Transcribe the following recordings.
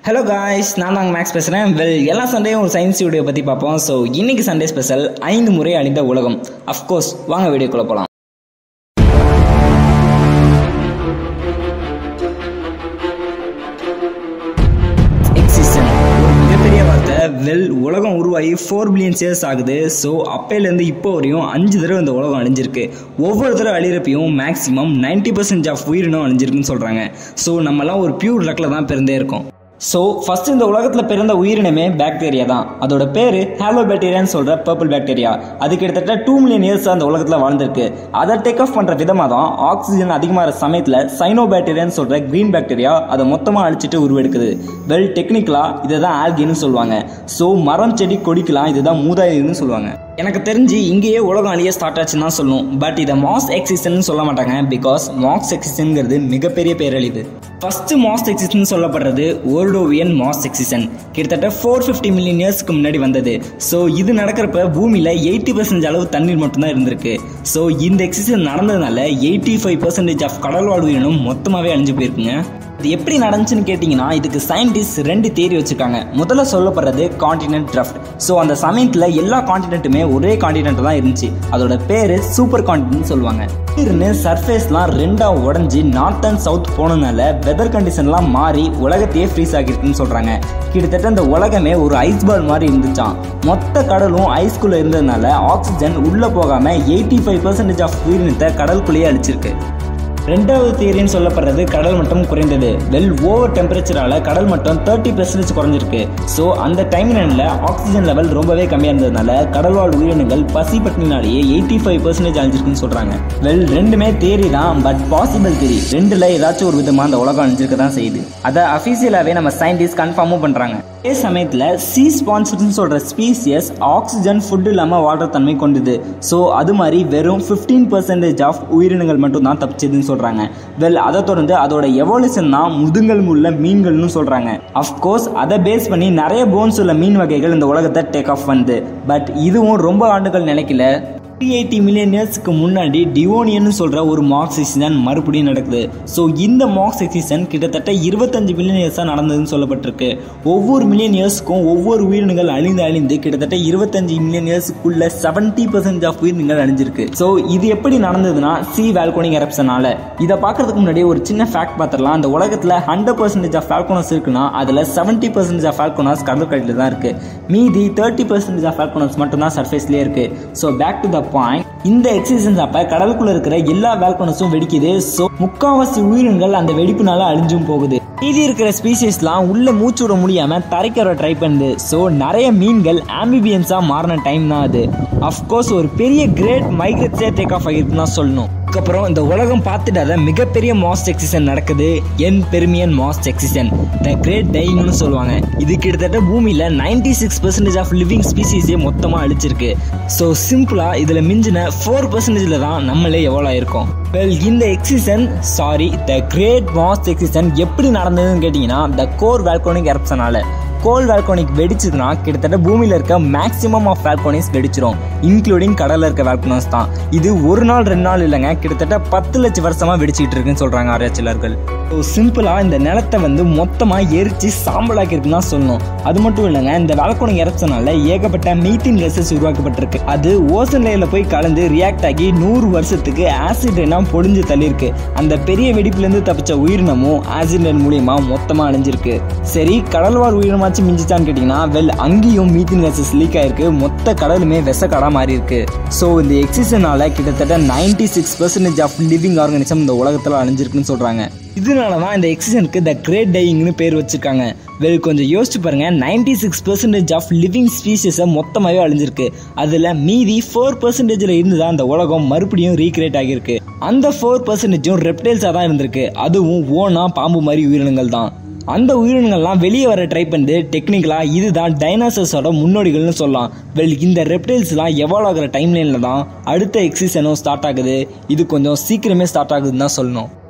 hello guys நான் தாங்க maths பேசுகிறேன் வெல் எல்லா சண்டேயும் ஒரு சயின்ஸ் வீடியோ பற்றி பார்ப்போம் ஸோ இன்னைக்கு சண்டே ஸ்பெஷல் ஐந்து முறை அழிந்த உலகம் அஃப்கோர்ஸ் வாங்க வீடியோக்குள்ளே போகலாம் எக்ஸிஸ்டன் ஒரு மிகப்பெரிய வார்த்தை வெல் உலகம் உருவாகி ஃபோர் பில்லியன் இயர்ஸ் ஆகுது ஸோ அப்பையிலேருந்து இப்போ வரையும் அஞ்சு தடவை இந்த உலகம் அழிஞ்சிருக்கு ஒவ்வொரு தடவை அழிகிறப்பையும் மேக்ஸிமம் நைன்டி பர்சன்ட் ஆஃப் உயிரினம் அழிஞ்சிருக்குன்னு சொல்கிறாங்க ஸோ நம்மலாம் ஒரு பியூர் லக்கில் தான் பிறந்தே இருக்கோம் ஸோ ஃபர்ஸ்ட் இந்த உலகத்தில் பிறந்த உயிரினமே பாக்டீரியா தான் அதோட பேர் ஹேலோ பாக்டீரியான்னு சொல்கிற பர்பிள் பாக்டீரியா அது கிட்டத்தட்ட டூ மில்லியன் இயர்ஸ் அந்த உலகத்தில் வாழ்ந்திருக்கு அதை டேக் ஆஃப் பண்ணுற விதமாக தான் ஆக்சிஜன் அதிகமாக சமயத்தில் சைனோ பாக்டீரியான்னு சொல்கிற க்ரீன் பாக்டீரியா அதை மொத்தமாக அழிச்சிட்டு உருவெடுக்குது வெல் டெக்னிக்கலாக இதை தான் ஆல்கின்னு சொல்லுவாங்க ஸோ மரம் செடி கொடிக்கலாம் இதுதான் மூதாயின்னு சொல்லுவாங்க எனக்கு தெரிஞ்சு இங்கேயே உலகம் அழிய ஸ்டார்ட் ஆச்சுன்னு தான் சொல்லணும் பட் இதை மாஸ் எக்ஸிஸ்டன் சொல்ல மாட்டாங்க பிகாஸ் மாஸ் எக்ஸிஸ்டன்ங்கிறது மிகப்பெரிய பேரழிவு ஃபர்ஸ்ட் மாஸ் எக்ஸிஸ்டன் சொல்லப்படுறது ஓர்டோவியன் மாஸ் எக்ஸிஸ்டன் கிட்டத்தட்ட ஃபோர் ஃபிஃப்டி மில்லியன் இயர்ஸ்க்கு முன்னாடி வந்தது ஸோ இது நடக்கிறப்ப பூமியில் எயிட்டி பர்சன்ட் அளவு தண்ணீர் மட்டும்தான் இருந்திருக்கு ஸோ இந்த எக்ஸிஸ்டன் நடந்ததுனால எயிட்டி ஃபைவ் பர்சன்டேஜ் ஆஃப் கடல் வாழ் உயிரினம் மொத்தமாகவே அழிஞ்சு போயிருக்குங்க இது எப்படி நடந்துச்சுன்னு கேட்டிங்கன்னா இதுக்கு சயின்டிஸ்ட் ரெண்டு தேரி வச்சுருக்காங்க முதல்ல சொல்லப்படுறது காண்டினென்ட் ட்ரஃப்ட் ஸோ அந்த சமயத்தில் எல்லா காண்டினென்ட்டுமே ஒரே காண்டினென்ட் தான் இருந்துச்சு அதோட பேர் சூப்பர் காண்டினென்ட் சொல்லுவாங்க திடீர்னு சர்ஃபேஸ்லாம் ரெண்டாக உடஞ்சி நார்த் அண்ட் சவுத் போனதுனால வெதர் கண்டிஷன்லாம் மாறி உலகத்தையே ஃப்ரீஸ் ஆகிருக்குன்னு சொல்கிறாங்க கிட்டத்தட்ட இந்த உலகமே ஒரு ஐஸ் பால் மாதிரி இருந்துச்சான் மொத்த கடலும் ஐஸ்குள்ளே இருந்ததுனால ஆக்சிஜன் உள்ளே போகாமல் எயிட்டி ஃபைவ் பர்சன்டேஜ் ஆஃப் உயிரினத்தை கடலுக்குள்ளேயே அழிச்சிருக்கு ரெண்டாவது தியரின்னு சொல்லப்படுறது கடல் மட்டம் குறைந்தது வெல் ஓவர் டெம்பரேச்சரால கடல் மட்டம் தேர்ட்டி பெர்சன்டேஜ் குறைஞ்சிருக்கு ஸோ அந்த டைம் லைனில் ஆக்சிஜன் லெவல் ரொம்பவே கம்மியாக இருந்ததுனால கடல்வாழ் உயிரினங்கள் பசி பட்டினாலேயே எயிட்டி ஃபைவ் பர்சன்டேஜ் அழிஞ்சிருக்குன்னு சொல்கிறாங்க வெல் ரெண்டுமே தேரி தான் பட் பாசிபிள் தேரி ரெண்டில் ஏதாச்சும் ஒரு விதமாக அந்த உலகம் அழிஞ்சிருக்க தான் செய்யுது அதை அஃபீஷியலாகவே நம்ம சயின்டிஸ்ட் கன்ஃபார்மும் பண்ணுறாங்க அதே சமயத்தில் சி ஸ்பான்சர்ஸ்னு சொல்கிற ஸ்பீசியஸ் ஆக்சிஜன் ஃபுட் இல்லாமல் வாழ்கிற தன்மை கொண்டது ஸோ அது மாதிரி வெறும் ஃபிஃப்டீன் பர்சன்டேஜ் ஆஃப் உயிரினங்கள் மட்டும் தான் தப்பிச்சதுன்னு சொல்கிறாங்க வெல் அதை தொடர்ந்து அதோட எவல்யூஷன் தான் முதுங்கல் உள்ள மீன்கள்னு சொல்கிறாங்க அஃப்கோர்ஸ் அதை பேஸ் பண்ணி நிறைய போன்ஸ் உள்ள மீன் வகைகள் இந்த உலகத்தை டேக் ஆஃப் பண்ணுது பட் இதுவும் ரொம்ப ஆண்டுகள் நினைக்கல த்ரீ எயிட்டி மில்லியன் இயர்ஸ்க்கு முன்னாடி டிவோனியன் சொல்கிற ஒரு மார்க்ஸ் எக்ஸிசன் மறுபடியும் நடக்குது ஸோ இந்த மார்க்ஸ் எக்ஸிசன் கிட்டத்தட்ட இருபத்தஞ்சு மில்லியன் இயர்ஸாக நடந்ததுன்னு சொல்லப்பட்டிருக்கு ஒவ்வொரு மில்லியன் இயர்ஸ்க்கும் ஒவ்வொரு உயிரினங்கள் அழிந்து அழிந்து கிட்டத்தட்ட இருபத்தஞ்சு மில்லியன் இயர்ஸ்க்குள்ள செவன்ட்டி பர்சன்ட் ஆஃப் உயிரினங்கள் அழிஞ்சிருக்கு ஸோ இது எப்படி நடந்ததுன்னா சி வேல்கோனிக் எரப்ஷனால இதை பார்க்கறதுக்கு முன்னாடி ஒரு சின்ன ஃபேக்ட் பார்த்துடலாம் அந்த உலகத்தில் ஹண்ட்ரட் பர்சன்டேஜ் ஆஃப் ஃபால்கோனஸ் இருக்குன்னா அதில் செவன்ட்டி பர்சன்டேஜ் ஆஃப் ஃபால்கோனஸ் கடற்கரையில் தான் இருக்கு மீதி தேர்ட்டி பர்சன்டேஜ் ஆஃப் ஃபால்கோனஸ் மட்டும் தான் சர்ஃபேஸ்லேயே இருக்கு so back to the point இந்த எக்ஸிசன்ஸ் அப்ப கடலுக்குள்ள இருக்கிற எல்லா வேல்கோனஸும் வெடிக்குது ஸோ முக்காவாசி உயிரினங்கள் அந்த வெடிப்புனால அழிஞ்சும் போகுது மீதி இருக்கிற ஸ்பீசிஸ்லாம் உள்ள மூச்சு விட முடியாம தரைக்கு வர ட்ரை பண்ணுது ஸோ நிறைய மீன்கள் ஆம்பிபியன்ஸா மாறின டைம் தான் அது அஃப்கோர்ஸ் ஒரு பெரிய கிரேட் மைக்ரேட்ஸே டேக் ஆஃப் ஆகிருக்குன்னு தான் சொல்லணும் அதுக்கப்புறம் இந்த உலகம் பார்த்துட்டாத மிகப்பெரிய மாஸ் எக்ஸிசன் நடக்குது என் பெருமியன் மாஸ் எக்ஸிசன் த கிரேட் டைங்னு சொல்லுவாங்க இது கிட்டத்தட்ட பூமியில் ninety six percentage of living ஸ்பீசிஸே மொத்தமாக அழிச்சிருக்கு ஸோ சிம்பிளாக இதில் மிஞ்சின ஃபோர் பர்சன்டேஜில் தான் நம்மளே எவ்வளோ இருக்கோம் வெல் இந்த excision sorry the great mass excision எப்படி நடந்ததுன்னு கேட்டிங்கன்னா த கோர் வேல்கோனிக் எரப்ஷனால கோல் வேல்கோனிக் வெடிச்சதுன்னா கிட்டத்தட்ட பூமியில் இருக்க மேக்ஸிமம் ஆஃப் வேல்கோனிக்ஸ் வெடிச்சிரும் இன்க்ளூடிங் கடலில் இருக்க வேல்கோனஸ் தான் இது ஒரு நாள் ரெண்டு நாள் இல்லைங்க கிட்டத்தட்ட பத்து லட்சம் வருஷமாக வெடிச்சிட்டு இருக்குன்னு சொல்கிறாங்க ஆராய்ச்சியாளர்கள் ஸோ சிம்பிளாக இந்த நிலத்தை வந்து மொத்தமாக எரிச்சு சாம்பலாக்கிருக்குன்னு தான் சொல்லணும் அது மட்டும் இல்லைங்க இந்த வேல்கோனிக் எரப்ஷனால ஏகப்பட்ட மீத்தின் கேசஸ் உருவாக்கப்பட்டிருக்கு அது ஓசன் லேயரில் போய் கலந்து ரியாக்ட் ஆகி நூறு வருஷத்துக்கு ஆசிட் ரெயினாக பொழிஞ்சு தள்ளியிருக்கு அந்த பெரிய வெடிப்புலேருந்து தப்பிச்ச உயிரினமும் ஆசிட் ரெயின் மூலியமாக மொத்தமாக அழிஞ்சிருக்கு சரி கடல்வாழ் உயிரினமாச்சு மிஞ்சிச்சான்னு கேட்டிங்கன்னா வெல் அங்கேயும் மீத்தின் கேசஸ் லீக் ஆயிருக்கு மொத்த கடலுமே வெசக்கடா மாறி இருக்கு ஸோ இந்த எக்ஸிசனால கிட்டத்தட்ட ninety six percentage of living organism இந்த உலகத்தில் அழிஞ்சிருக்குன்னு சொல்கிறாங்க இதனால தான் இந்த எக்ஸிசனுக்கு த கிரேட் டையிங்னு பேர் வச்சிருக்காங்க வெல் கொஞ்சம் யோசிச்சு பாருங்க ninety six percentage of living ஸ்பீஷஸை மொத்தமாகவே அழிஞ்சிருக்கு அதில் மீதி ஃபோர் பர்சன்டேஜில் இருந்து தான் அந்த உலகம் மறுபடியும் ரீக்ரியேட் ஆகியிருக்கு அந்த ஃபோர் பர்சன்டேஜும் ரெப்டைல்ஸாக தான் இருந்திருக்கு அதுவும் ஓனா பாம்பு மாதிரி உயிரினங்கள் தான் அந்த உயிரினங்கள்லாம் வெளியே வர ட்ரை பண்ணுது டெக்னிக்கலாக இதுதான் டைனாசர்ஸோட முன்னோடிகள்னு சொல்லலாம் வெல் இந்த ரெப்டைல்ஸ்லாம் எவால்வ் ஆகிற டைம் லைனில் தான் அடுத்த எக்ஸிசனும் ஸ்டார்ட் ஆகுது இது கொஞ்சம் சீக்கிரமே ஸ்டார்ட் ஆகுதுன்னு தான் சொல்லணும்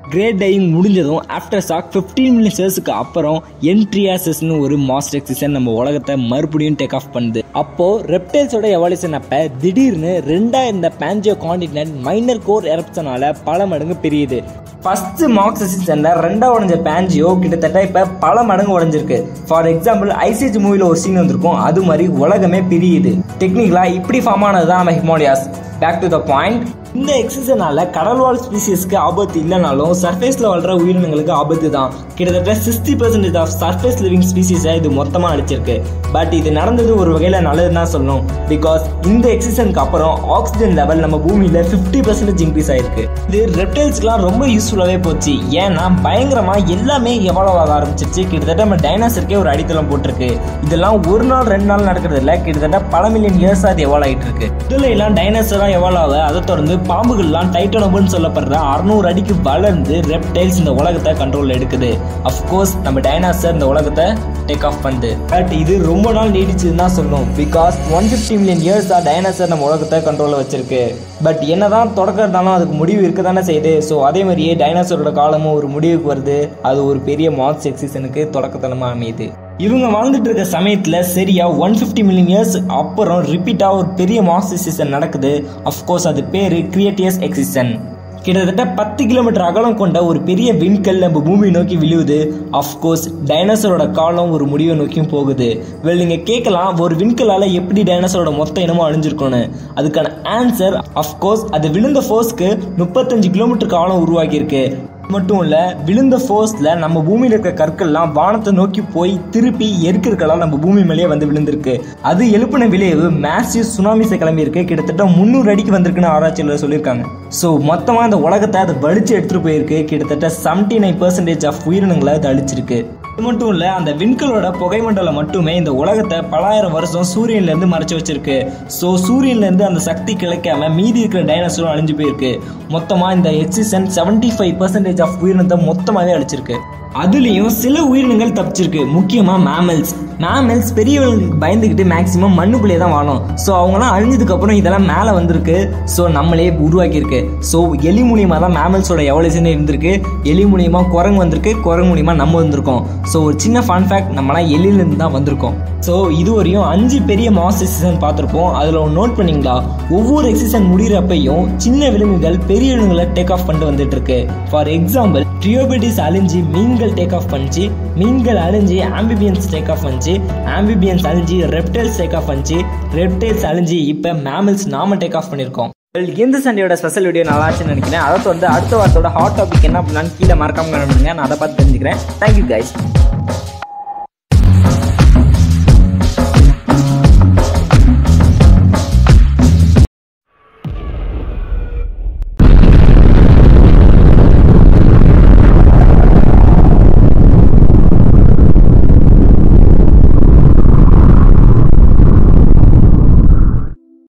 கிரேட் டையிங் முடிஞ்சதும் ஆஃப்டர் ஷாக் ஃபிஃப்டீன் மில்லியன் இயர்ஸ்க்கு அப்புறம் என்ட்ரியாசஸ்னு ஒரு மாஸ்டர் எக்ஸிசன் நம்ம உலகத்தை மறுபடியும் டேக் ஆஃப் பண்ணுது அப்போ ரெப்டைல்ஸோட எவால்யூஷன் அப்ப திடீர்னு ரெண்டா இந்த பேஞ்சியோ காண்டினென்ட் மைனர் கோர் எரப்ஷனால பல மடங்கு பெரியுது ஃபர்ஸ்ட் மார்க்ஸ் சீசன்ல ரெண்டா உடஞ்ச பேஞ்சியோ கிட்டத்தட்ட இப்ப பல மடங்கு உடஞ்சிருக்கு ஃபார் எக்ஸாம்பிள் ஐசிஜ் மூவில ஒரு சீன் வந்திருக்கும் அது மாதிரி உலகமே பிரியுது டெக்னிக்கலா இப்படி ஃபார்ம் ஆனது தான் நம்ம Himalayas back to the point இந்த எக்ஸிசனால கடல்வாழ் ஸ்பீசிஸ்க்கு ஆபத்து இல்லைனாலும் சர்ஃபேஸ்ல வாழ்ற உயிரினங்களுக்கு ஆபத்து தான் கிட்டத்தட்ட sixty percentage of surface living ஸ்பீசிஸை இது மொத்தமாக அடிச்சிருக்கு பட் இது நடந்தது ஒரு வகையில் நல்லதுன்னு தான் சொல்லணும் பிகாஸ் இந்த எக்ஸிசனுக்கு அப்புறம் ஆக்சிஜன் லெவல் நம்ம பூமியில ஃபிஃப்டி பர்சன்டேஜ் இன்க்ரீஸ் ஆயிருக்கு இது ரெப்டைல்ஸ்க்குலாம் ரொம்ப யூஸ்ஃபுல்லாகவே போச்சு ஏன்னா பயங்கரமா எல்லாமே எவால்வ் ஆக ஆரம்பிச்சிருச்சு கிட்டத்தட்ட நம்ம டைனாசருக்கே ஒரு அடித்தளம் போட்டிருக்கு இதெல்லாம் ஒரு நாள் ரெண்டு நாள் நடக்கிறது இல்லை கிட்டத்தட்ட பல மில்லியன் இயர்ஸ் அது எவால்வ் ஆகிட்டு இருக்கு இதுல எல்லாம் டைனாசரா எவால்வ் ஆக அதை தொடர்ந்து பாம்புகள்லாம் டைட்டனோபுன்னு சொல்லப்படுற அறுநூறு அடிக்கு வளர்ந்து ரெப்டைல்ஸ் இந்த உலகத்தை கண்ட்ரோல் எடுக்குது அஃப்கோர்ஸ் நம்ம டைனாசர் இந்த உலகத்தை டேக் ஆஃப் பண்ணுது பட் இது ரொம்ப நாள் நீடிச்சுன்னு தான் சொல்லணும் because one fifty million years தான் டைனாசர் நம்ம உலகத்தை கண்ட்ரோலில் வச்சிருக்கு பட் என்னதான் தொடக்கம் இருந்தாலும் அதுக்கு முடிவு இருக்க தானே செய்யுது ஸோ அதே மாதிரியே டைனாசரோட காலமும் ஒரு முடிவுக்கு வருது அது ஒரு பெரிய மார்க்ஸ் எக்ஸிசனுக்கு தொடக்கத்தனமாக அமையுது இவங்க வாழ்ந்துட்டு இருக்க சமயத்தில் சரியா ஒன் ஃபிஃப்டி மில்லியன் இயர்ஸ் அப்புறம் ரிப்பீட்டாக ஒரு பெரிய மாஸ் எக்ஸிசன் நடக்குது அஃப்கோர்ஸ் அது பேர் கிரியேட்டியஸ் எக்ஸிசன் கிட்டத்தட்ட பத்து கிலோமீட்டர் அகலம் கொண்ட ஒரு பெரிய விண்கல் நம்ம பூமியை நோக்கி விழுவுது அஃப்கோர்ஸ் டைனோசரோட காலம் ஒரு முடிவை நோக்கியும் போகுது வெல் நீங்கள் கேட்கலாம் ஒரு விண்கலால் எப்படி டைனோசரோட மொத்த இனமும் அழிஞ்சிருக்கணும் அதுக்கான ஆன்சர் அஃப்கோர்ஸ் அது விழுந்த ஃபோர்ஸ்க்கு முப்பத்தஞ்சு கிலோமீட்டர் காலம் உருவாக்கியிருக்கு மட்டும் இல்ல விழுந்த ஃபோர்ஸ்ல நம்ம பூமியில இருக்க கற்கள்லாம் வானத்தை நோக்கி போய் திருப்பி எரிக்கிறக்கெல்லாம் நம்ம பூமி மேலேயே வந்து விழுந்திருக்கு அது எழுப்பின விளைவு மேசிவ் சுனாமிஸை கிளம்பி இருக்கு கிட்டத்தட்ட முந்நூறு அடிக்கு வந்திருக்குன்னு ஆராய்ச்சியில் சொல்லியிருக்காங்க ஸோ மொத்தமாக இந்த உலகத்தை அது வலிச்சு எடுத்துட்டு போயிருக்கு கிட்டத்தட்ட செவன்டி நைன் பர்சன்டேஜ் ஆஃப் உயிரினங்களை அது அழிச்சிருக்கு இது மட்டும் இல்ல அந்த விண்கலோட புகைமண்டலம் மட்டுமே இந்த உலகத்தை பலாயிரம் வருஷம் சூரியன்ல இருந்து மறைச்சு வச்சிருக்கு ஸோ சூரியன்ல இருந்து அந்த சக்தி கிடைக்காம மீதி இருக்கிற டைனோசரும் அழிஞ்சு போயிருக்கு மொத்தமா இந்த எக்ஸிசன் செவன்டி ஃபைவ் பர்சன்டேஜ் ஆஃப் உயிரினத்தை மொத்தமாவே அழிச்சிருக்கு அதுலேயும் சில உயிரினங்கள் தப்பிச்சிருக்கு முக்கியமாக மேமல்ஸ் மேமல்ஸ் பெரியவங்களுக்கு பயந்துக்கிட்டு மேக்ஸிமம் மண்ணுக்குள்ளே தான் வாழும் ஸோ அவங்களாம் அழிஞ்சதுக்கு அப்புறம் இதெல்லாம் மேலே வந்திருக்கு ஸோ நம்மளே உருவாக்கியிருக்கு ஸோ எலி மூலியமாக தான் மேமல்ஸோட எவல்யூஷனே இருந்திருக்கு எலி மூலியமாக குரங்கு வந்திருக்கு குரங்கு மூலியமாக நம்ம வந்திருக்கோம் ஸோ ஒரு சின்ன ஃபன் ஃபேக்ட் நம்மளாம் எலியிலேருந்து தான் வந்திருக்கோம் ஸோ இது வரையும் அஞ்சு பெரிய மாஸ் எக்ஸிசன் பார்த்துருப்போம் அதில் ஒன்று நோட் பண்ணீங்களா ஒவ்வொரு எக்ஸிசன் முடிகிறப்பையும் சின்ன விலங்குகள் பெரிய விலங்குகளை டேக் ஆஃப் பண்ணிட்டு வந்துட்டு இருக்கு ஃபார் எக்ஸாம்பிள் ட்ரியோபெட்டிஸ் அழிஞ்சு மீன்கள் டேக் ஆஃப் பண்ணிச்சு மீன்கள் அழிஞ்சு ஆம்பிபியன்ஸ் டேக் ஆஃப் பண்ணிச்சு ஆம்பிபியன்ஸ் அழிஞ்சு ரெப்டைல்ஸ் டேக் ஆஃப் பண்ணிச்சு ரெப்டைல்ஸ் அழிஞ்சு இப்போ மேமல்ஸ் நாம டேக் ஆஃப் பண்ணியிருக்கோம் Well, இந்த சண்டையோட ஸ்பெஷல் வீடியோ நல்லா இருந்துச்சுன்னு நினைக்கிறேன் அதை வந்து அடுத்த வாரத்தோட ஹாட் டாபிக் என்ன பண்ணலான்னு கீழே மறக்காம பண்ணுங்க நான் அதை பார்த்து தெரிஞ்சுக்கிறேன் தேங்க்யூ கைஸ்